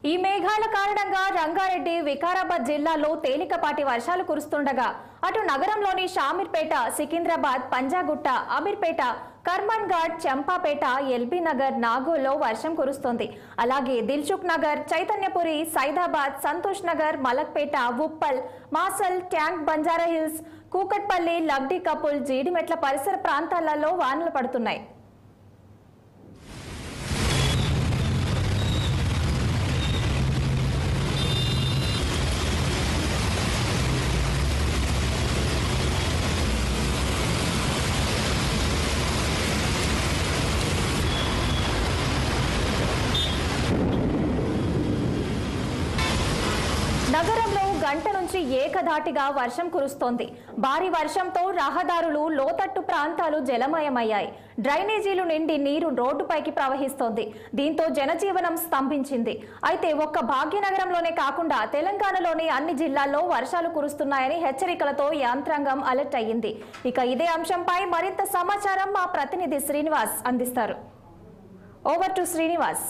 ఈ మేఘాల కారణంగా రంగారెడ్డి వికారాబాద్ జిల్లాలో తేలికపాటి వర్షాలు కురుస్తుండగా అటు నగరంలోని షామీర్పేట సికింద్రాబాద్ పంజాగుట్ట అమీర్పేట కర్మన్ ఘాట్ చంపాపేట ఎల్బీ నగర్ నాగోల్లో వర్షం కురుస్తోంది అలాగే Dilsukhnagar Chaitanyapuri Saidabad Santosh Nagar Malakpet Uppal Masab tank Banjara Hills Kukatpally Lakdikapul Jeedimetla పరిసర ప్రాంతాలలో వానలు పడుతున్నాయి నగరంలో గంట నుంచి ఏకధాటిగా వర్షం కురుస్తోంది భారీ వర్షంతో రహదారులు లోతట్టు ప్రాంతాలు జలమయమయ్యాయి డ్రైనేజీలు నిండి నీరు రోడ్డుపైకి ప్రవహిస్తోంది దీంతో జనజీవనం స్తంభించింది అయితే ఒక్క భాగ్యనగరంలోనే కాకుండా తెలంగాణలోని అన్ని జిల్లాల్లో వర్షాలు కురుస్తున్నాయని హెచ్చరికలతో యంత్రాంగం అలర్ట్ అయ్యింది ఇక ఇదే అంశంపై మరింత సమాచారం మా ప్రతినిధి శ్రీనివాస్ అందిస్తారు ఓవర్ టు శ్రీనివాస్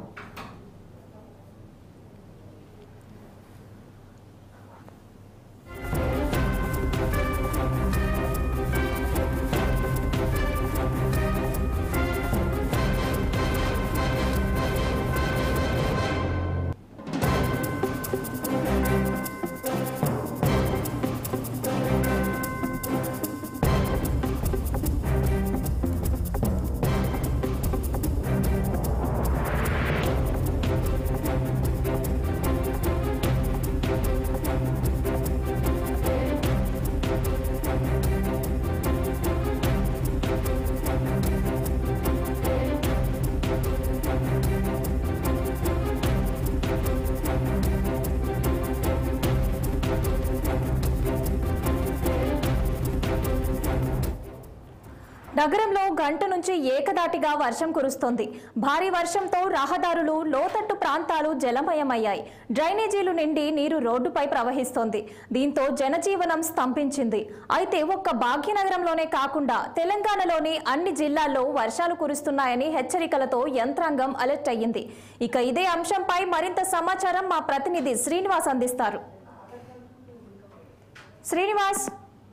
నగరంలో గంట నుంచి ఏకదాటిగా వర్షం కురుస్తోంది భారీ వర్షంతో రహదారులు లోతట్టు ప్రాంతాలు జలమయమయ్యాయి డ్రైనేజీలు నిండి నీరు రోడ్డుపై ప్రవహిస్తోంది దీంతో జనజీవనం స్తంభించింది అయితే ఒక్క భాగ్యనగరంలోనే కాకుండా తెలంగాణలోని అన్ని జిల్లాల్లో వర్షాలు కురుస్తున్నాయని హెచ్చరికలతో యంత్రాంగం అలర్ట్ అయ్యింది ఇక ఇదే అంశంపై మరింత సమాచారం మా ప్రతినిధి శ్రీనివాస్ అందిస్తారు శ్రీనివాస్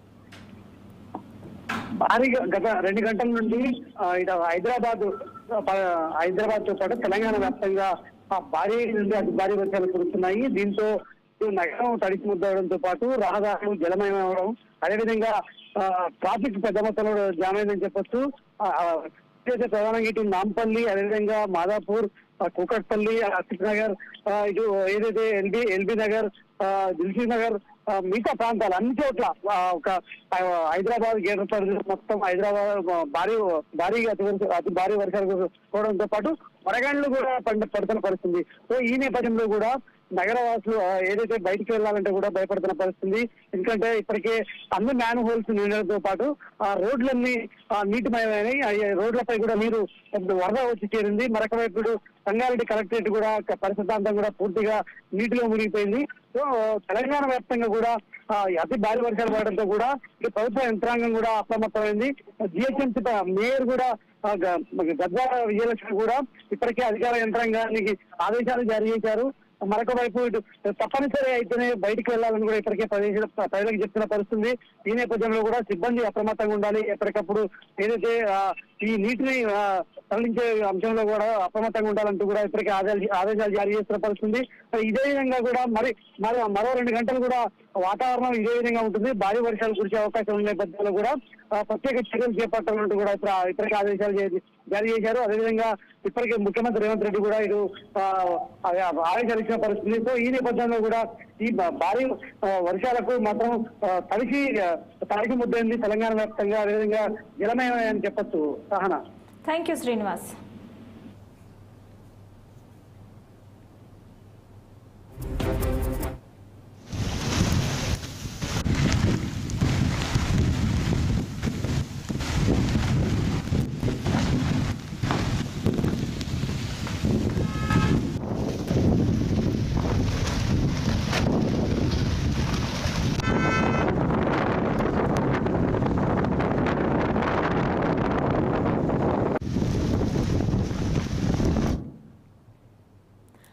భారీగా గత రెండు గంటల నుండి ఆ, ఇటు హైదరాబాద్ ఆ, ప- హైదరాబాద్ తో పాటు తెలంగాణ వ్యాప్తంగా ఆ, భారీ నుండి అతి భారీ వర్షాలు కురుస్తున్నాయి దీంతో ఇటు నగరం తడిసి ముద్దవడంతో పాటు రహదారులు జలమయం అవడం అదేవిధంగా ఆ, ట్రాఫిక్ పెద్ద మొత్తంలో జామ్ అయిందని చెప్పొచ్చు ఆ, ఆ, ఏదైతే ప్రధానంగా ఇటు నాంపల్లి అదేవిధంగా మాదాపూర్ ఆ, కూకట్పల్లి అసిఫ్ నగర్ ఆ, ఇటు ఏదైతే ఎల్బీ ఎల్బీ నగర్ ఆ, దిల్షీ నగర్ ఆ, మిగతా ప్రాంతాలు అన్ని చోట్ల ఆ, ఒక ఆ, హైదరాబాద్ గేటర్ పరిధిలో మొత్తం హైదరాబాద్ ఆ, భారీ భారీగా అతి వరకు- అతి భారీ వర్షాలు కురవడంతో పాటు వడగండ్లు కూడా పండ పడుతున్న పరిస్థితి సో ఈ నేపథ్యంలో కూడా నగరవాసులు ఆ, ఏదైతే బయటికి వెళ్ళాలంటే కూడా భయపడుతున్న పరిస్థితి ఎందుకంటే ఇప్పటికే అన్ని మ్యాన్ హోల్స్ నిండడంతో పాటు ఆ రోడ్లన్నీ ఆ, నీటిమయమైనవి ఆ రోడ్లపై కూడా నీరు వరద వచ్చి చేరింది మరొక వైపు ఇటు సంగారెడ్డి కలెక్టరేట్ కూడా క- పరిస్థితి అంతా కూడా పూర్తిగా నీటిలో మునిగిపోయింది సో తెలంగాణ వ్యాప్తంగా కూడా ఆ, అతి భారీ వర్షాలు పడడంతో కూడా ఇటు ప్రభుత్వ యంత్రాంగం కూడా అప్రమత్తమైంది జిహెచ్ఎంసీ మేయర్ కూడా ఆ, గ- గద్వాల విజయలక్ష్మి కూడా ఇప్పటికే అధికార యంత్రాంగానికి ఆదేశాలు జారీ చేశారు మరొక వైపు ఇటు తప్పనిసరి అయితేనే బయటికి వెళ్ళాలని కూడా ఇప్పటికే ప్రజలు ప్రజలకు చెప్తున్న పరిస్థితి ఈ నేపథ్యంలో కూడా సిబ్బంది అప్రమత్తంగా ఉండాలి ఎప్పటికప్పుడు ఏదైతే ఆ, ఈ నీటిని ఆ, తరలించే అంశంలో కూడా అప్రమత్తంగా ఉండాలంటూ కూడా ఇప్పటికే ఆదేశాలు ఆదేశాలు జారీ చేస్తున్న పరిస్థితి మరి ఇదే విధంగా కూడా మరి మరి మరో రెండు గంటలు కూడా వాతావరణం ఇదే విధంగా ఉంటుంది భారీ వర్షాలు కురిసే అవకాశం ఉన్న నేపథ్యంలో కూడా ఆ, ప్రత్యేక చర్యలు చేపట్టాలంటూ కూడా ఇప్పుడు ఇప్పటికే ఆదేశాలు జే- జారీ చేశారు అదేవిధంగా ఇప్పటికే ముఖ్యమంత్రి రేవంత్ రెడ్డి కూడా ఇటు ఆ, ఆ, ఆదేశాలు ఇచ్చిన పరిస్థితి సో ఈ నేపథ్యంలో కూడా ఈ భా- భారీ ఆ, వర్షాలకు మాత్రం ఆ, తడిసి ఆ, తడిసి ముద్దైంది తెలంగాణ వ్యాప్తంగా అదేవిధంగా జలమయమని చెప్పొచ్చు సహనా థ్యాంక్ యూ శ్రీనివాస్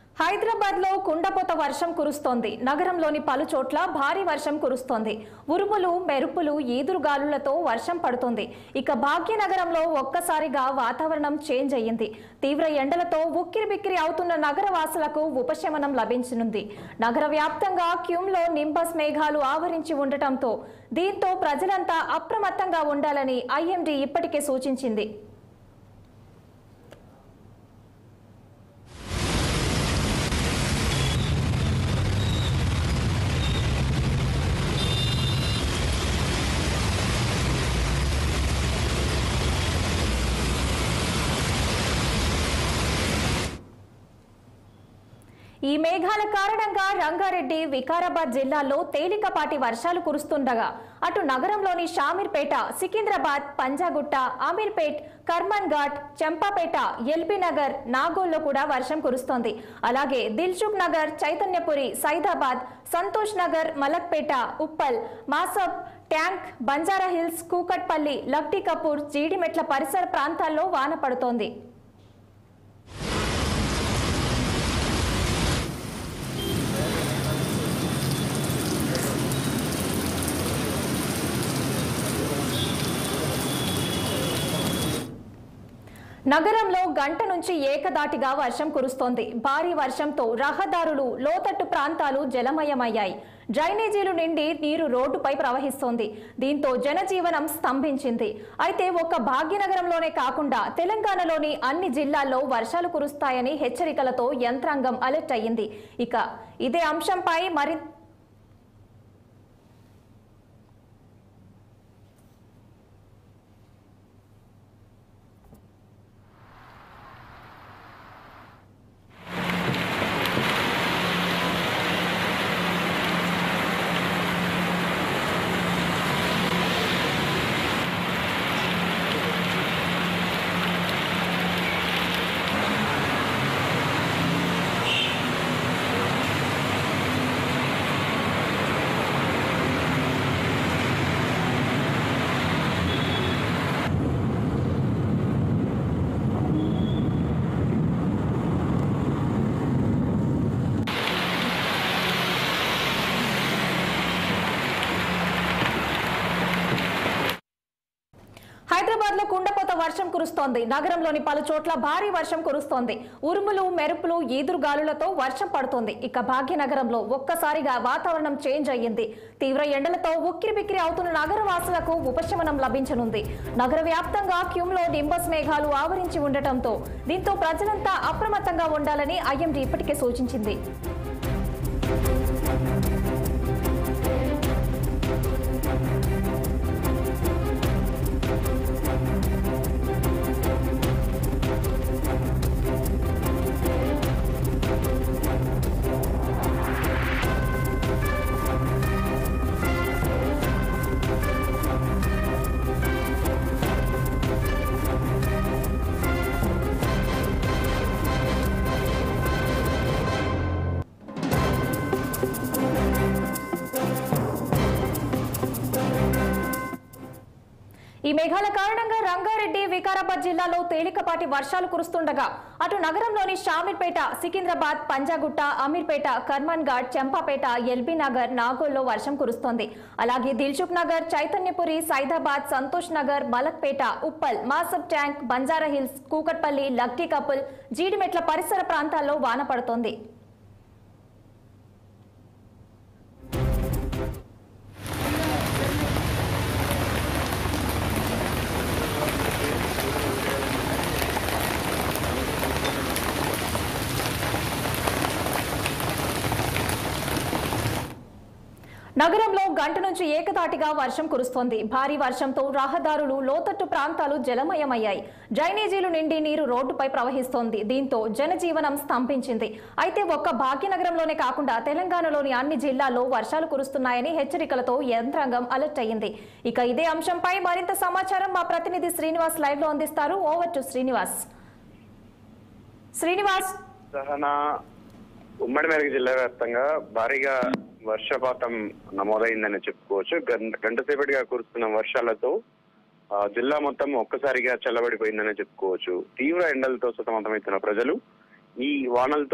హైదరాబాద్ లో కుండపోత వర్షం కురుస్తోంది నగరంలోని పలు చోట్ల భారీ వర్షం కురుస్తోంది ఉరుములు మెరుపులు ఈదురుగాలులతో వర్షం పడుతోంది ఇక భాగ్యనగరంలో ఒక్కసారిగా వాతావరణం చేంజ్ అయ్యింది తీవ్ర ఎండలతో ఉక్కిరి బిక్కిరి అవుతున్న నగర వాసులకు ఉపశమనం లభించనుంది నగర వ్యాప్తంగా క్యూమ్లో నింబస్ మేఘాలు ఆవరించి ఉండటంతో దీంతో ప్రజలంతా అప్రమత్తంగా ఉండాలని ఐఎండీ ఇప్పటికే సూచించింది ఈ మేఘాల కారణంగా రంగారెడ్డి వికారాబాద్ జిల్లాల్లో తేలికపాటి వర్షాలు కురుస్తుండగా అటు నగరంలోని షామీర్పేట సికింద్రాబాద్ పంజాగుట్ట అమీర్పేట్ కర్మన్ ఘాట్ చంపాపేట ఎల్బీ నగర్ నాగోల్లో కూడా వర్షం కురుస్తోంది అలాగే Dilsukhnagar Chaitanyapuri Saidabad Santosh Nagar Malakpet Uppal Masab tank Banjara Hills Kukatpally Lakdikapul Jeedimetla పరిసర ప్రాంతాల్లో వాన పడుతోంది నగరంలో గంట నుంచి ఏకదాటిగా వర్షం కురుస్తోంది భారీ వర్షంతో రహదారులు లోతట్టు ప్రాంతాలు జలమయమయ్యాయి డ్రైనేజీలు నిండి నీరు రోడ్డుపై ప్రవహిస్తోంది దీంతో జనజీవనం స్తంభించింది అయితే ఒక్క భాగ్యనగరంలోనే కాకుండా తెలంగాణలోని అన్ని జిల్లాల్లో వర్షాలు కురుస్తాయని హెచ్చరికలతో యంత్రాంగం అలర్ట్ అయ్యింది ఇక ఇదే అంశంపై మరి హైదరాబాద్ లో కుండపోత వర్షం కురుస్తోంది నగరంలోని పలు చోట్ల భారీ వర్షం కురుస్తోంది ఉరుములు మెరుపులు ఈదురుగాలులతో వర్షం పడుతోంది ఇక భాగ్యనగరంలో ఒక్కసారిగా వాతావరణం చేంజ్ అయ్యింది తీవ్ర ఎండలతో ఉక్కిరి బిక్కిరి అవుతున్న నగర వాసులకు ఉపశమనం లభించనుంది నగర వ్యాప్తంగా క్యూమ్లో నింబస్ మేఘాలు ఆవరించి ఉండటంతో దీంతో ప్రజలంతా అప్రమత్తంగా ఉండాలని ఐఎండీ ఇప్పటికే సూచించింది ఈ మేఘాల కారణంగా రంగారెడ్డి వికారాబాద్ జిల్లాలో తేలికపాటి వర్షాలు కురుస్తుండగా అటు నగరంలోని షామీర్పేట సికింద్రాబాద్ పంజాగుట్ట అమీర్పేట కర్మన్ ఘాట్ చెంపాపేట ఎల్బీ నగర్ నాగోల్లో వర్షం కురుస్తోంది అలాగే Dilsukhnagar Chaitanyapuri Saidabad Santosh Nagar Malakpet Uppal Masab tank Banjara Hills Kukatpally Lakdikapul Jeedimetla పరిసర ప్రాంతాల్లో వాన పడుతోంది నగరంలో గంట నుంచి ఏకతాటిగా వర్షం కురుస్తోంది భారీ వర్షంతో రహదారులు లోతట్టు ప్రాంతాలు జలమయమయ్యాయి డ్రైనేజీలు నిండి నీరు రోడ్డుపై ప్రవహిస్తోంది దీంతో జనజీవనం స్తంభించింది అయితే ఒక్క భాగ్యనగరంలోనే కాకుండా తెలంగాణలోని అన్ని జిల్లాల్లో వర్షాలు కురుస్తున్నాయని హెచ్చరికలతో యంత్రాంగం అలర్ట్ అయ్యింది ఇక ఇదే అంశంపై మరింత సమాచారం మా ప్రతినిధి శ్రీనివాస్ లైవ్ లో అందిస్తారు ఓవర్ టు శ్రీనివాస్ శ్రీనివాస్ సహనా ఉమ్మడి మెరుగు జిల్లా వ్యాప్తంగా భారీగా వర్షపాతం నమోదైందని చెప్పుకోవచ్చు గంట గంట సేపటిగా కురుస్తున్న వర్షాలతో ఆ, జిల్లా మొత్తం ఒక్కసారిగా చల్లబడిపోయిందని చెప్పుకోవచ్చు తీవ్ర ఎండలతో సతమతమవుతున్న ప్రజలు ఈ వానలతో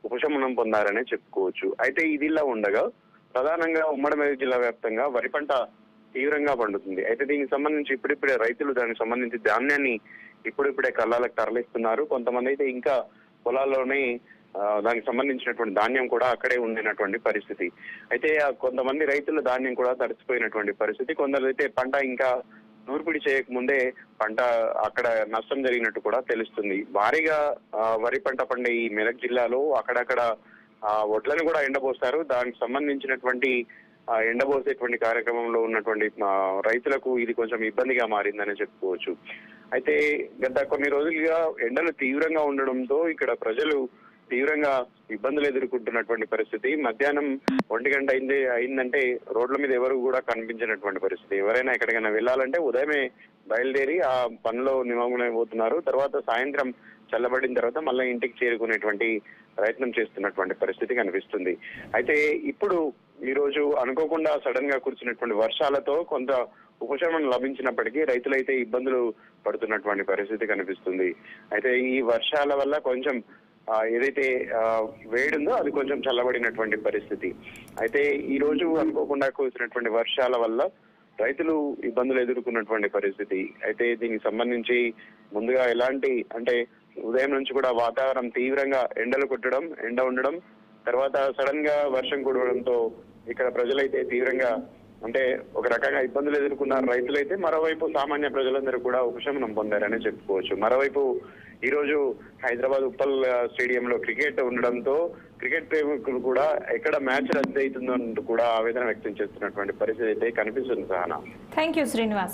ఉపశమనం పొందారనే చెప్పుకోవచ్చు అయితే ఇదిలా ఉండగా ప్రధానంగా ఉమ్మడి మెదక్ జిల్లా వ్యాప్తంగా వరి పంట తీవ్రంగా పండుతుంది అయితే దీనికి సంబంధించి ఇప్పుడిప్పుడే రైతులు దానికి సంబంధించి ధాన్యాన్ని ఇప్పుడిప్పుడే కళ్ళాలకు తరలిస్తున్నారు కొంతమంది అయితే ఇంకా పొలాల్లోనే ఆ, దానికి సంబంధించినటువంటి ధాన్యం కూడా అక్కడే ఉండినటువంటి పరిస్థితి అయితే ఆ కొంతమంది రైతుల ధాన్యం కూడా తడిసిపోయినటువంటి పరిస్థితి కొందరు అయితే పంట ఇంకా నూర్పిడి చేయకముందే పంట అక్కడ నష్టం జరిగినట్టు కూడా తెలుస్తుంది భారీగా ఆ, వరి పంట పండే ఈ మెదక్ జిల్లాలో అక్కడక్కడ ఆ వడ్లను కూడా ఎండబోస్తారు దానికి సంబంధించినటువంటి ఆ ఎండబోసేటువంటి కార్యక్రమంలో ఉన్నటువంటి ఆ, రైతులకు ఇది కొంచెం ఇబ్బందిగా మారిందని చెప్పుకోవచ్చు అయితే గత కొన్ని రోజులుగా ఎండలు తీవ్రంగా ఉండడంతో ఇక్కడ ప్రజలు తీవ్రంగా ఇబ్బందులు ఎదుర్కొంటున్నటువంటి పరిస్థితి మధ్యాహ్నం ఒంటి గంట అయింది అయిందంటే రోడ్ల మీద ఎవరు కూడా కనిపించినటువంటి పరిస్థితి ఎవరైనా ఎక్కడికైనా వెళ్ళాలంటే ఉదయమే బయలుదేరి ఆ పనిలో నిమగ్నమైపోతున్నారు తర్వాత సాయంత్రం చల్లబడిన తర్వాత మళ్ళీ ఇంటికి చేరుకునేటువంటి ప్రయత్నం చేస్తున్నటువంటి పరిస్థితి కనిపిస్తుంది అయితే ఇప్పుడు ఈ రోజు అనుకోకుండా సడన్ గా కురిసినటువంటి వర్షాలతో కొంత ఉపశమనం లభించినప్పటికీ రైతులైతే ఇబ్బందులు పడుతున్నటువంటి పరిస్థితి కనిపిస్తుంది అయితే ఈ వర్షాల వల్ల కొంచెం ఆ, ఏదైతే ఆ, వేడుందో అది కొంచెం చల్లబడినటువంటి పరిస్థితి అయితే ఈ రోజు అనుకోకుండా కురిసినటువంటి వర్షాల వల్ల రైతులు ఇబ్బందులు ఎదుర్కొన్నటువంటి పరిస్థితి అయితే దీనికి సంబంధించి ముందుగా ఎలాంటి అంటే ఉదయం నుంచి కూడా వాతావరణం తీవ్రంగా ఎండలు కొట్టడం ఎండ ఉండడం తర్వాత సడన్ గా వర్షం కురవడంతో ఇక్కడ ప్రజలైతే తీవ్రంగా అంటే ఒక రకంగా ఇబ్బందులు ఎదుర్కొన్న రైతులైతే మరోవైపు సామాన్య ప్రజలందరూ కూడా ఉపశమనం పొందారని చెప్పుకోవచ్చు మరోవైపు ఈ రోజు హైదరాబాద్ ఉప్పల్ ఆ, స్టేడియంలో క్రికెట్ ఉండడంతో క్రికెట్ ప్రేమికులు కూడా ఎక్కడ మ్యాచ్ రద్దు అవుతుందో అంటూ కూడా ఆవేదన వ్యక్తం చేస్తున్నటువంటి పరిస్థితి అయితే కనిపిస్తుంది సహనా థ్యాంక్ యూ శ్రీనివాస్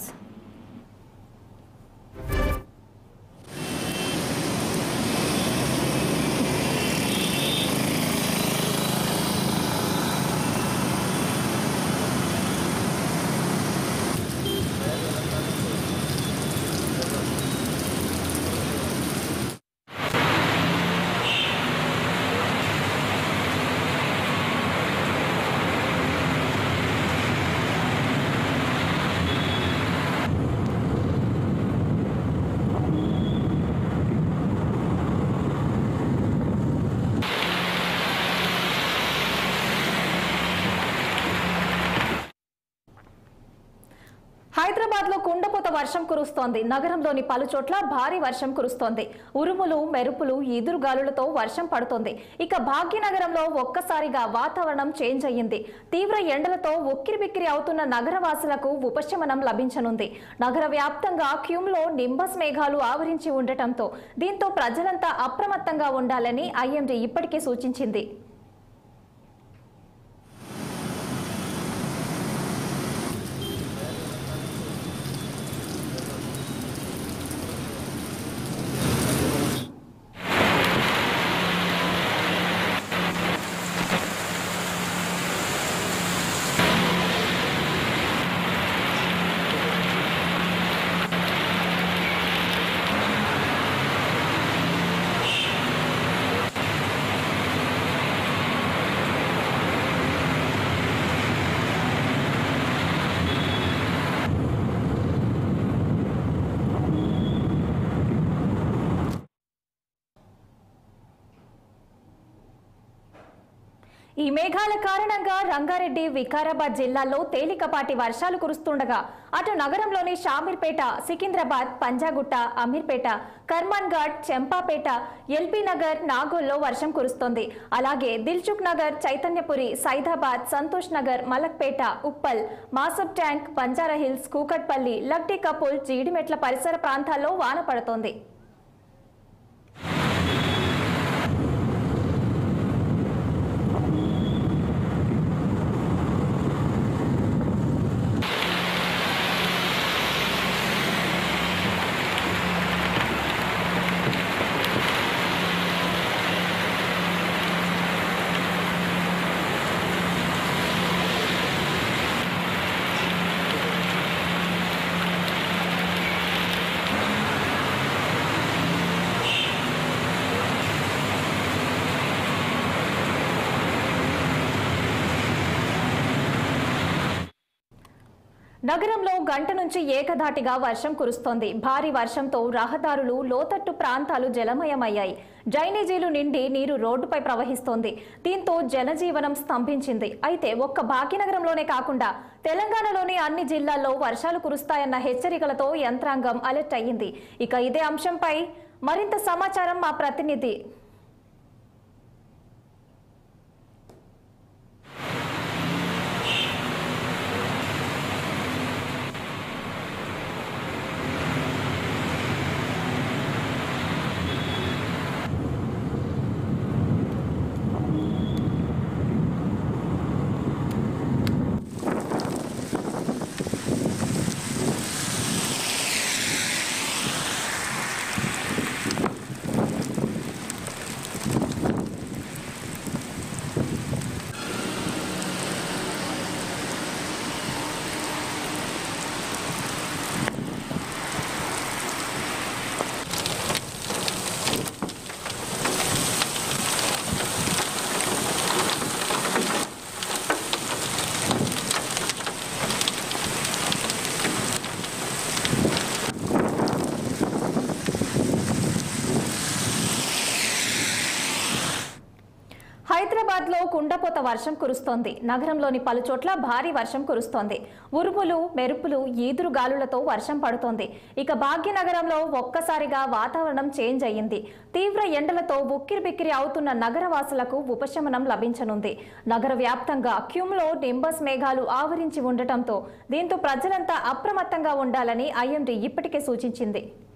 హైదరాబాద్ లో కుండపోత వర్షం కురుస్తోంది నగరంలోని పలు చోట్ల భారీ వర్షం కురుస్తోంది ఉరుములు మెరుపులు ఈదురుగాలులతో వర్షం పడుతోంది ఇక భాగ్యనగరంలో ఒక్కసారిగా వాతావరణం చేంజ్ అయ్యింది తీవ్ర ఎండలతో ఉక్కిరిబిక్కిరి అవుతున్న నగరవాసులకు ఉపశమనం లభించనుంది నగర వ్యాప్తంగా క్యూమ్లో నింబస్ మేఘాలు ఆవరించి ఉండటంతో దీంతో ప్రజలంతా అప్రమత్తంగా ఉండాలని ఐఎండీ ఇప్పటికే సూచించింది ఈ మేఘాల కారణంగా రంగారెడ్డి వికారాబాద్ జిల్లాల్లో తేలికపాటి వర్షాలు కురుస్తుండగా అటు నగరంలోని షామీర్పేట సికింద్రాబాద్ పంజాగుట్ట అమీర్పేట కర్మాన్ ఘాట్ చెంపాపేట ఎల్బీ నగర్ నాగోల్లో వర్షం కురుస్తోంది అలాగే Dilsukhnagar Chaitanyapuri Saidabad Santosh Nagar Malakpet Uppal Masab tank Banjara Hills Kukatpally Lakdikapul Jeedimetla పరిసర ప్రాంతాల్లో వాన పడుతోంది నగరంలో గంట నుంచి ఏకధాటిగా వర్షం కురుస్తోంది భారీ వర్షంతో రహదారులు లోతట్టు ప్రాంతాలు జలమయమయ్యాయి డ్రైనేజీలు నిండి నీరు రోడ్డుపై ప్రవహిస్తోంది దీంతో జనజీవనం స్తంభించింది అయితే ఒక్క భాగ్యనగరంలోనే కాకుండా తెలంగాణలోని అన్ని జిల్లాల్లో వర్షాలు కురుస్తాయన్న హెచ్చరికలతో యంత్రాంగం అలర్ట్ అయ్యింది ఇక ఇదే అంశంపై మరింత సమాచారం మా ప్రతినిధి హైదరాబాద్ లో కుండపోత వర్షం కురుస్తోంది నగరంలోని పలు చోట్ల భారీ వర్షం కురుస్తోంది ఉరుములు మెరుపులు ఈదురు గాలులతో వర్షం పడుతోంది ఇక భాగ్యనగరంలో ఒక్కసారిగా వాతావరణం చేంజ్ అయ్యింది తీవ్ర ఎండలతో ఉక్కిరిబిక్కిరి అవుతున్న నగరవాసులకు ఉపశమనం లభించనుంది నగర వ్యాప్తంగా క్యూమ్లో నింబస్ మేఘాలు ఆవరించి ఉండటంతో దీంతో ప్రజలంతా అప్రమత్తంగా ఉండాలని ఐఎండీ ఇప్పటికే సూచించింది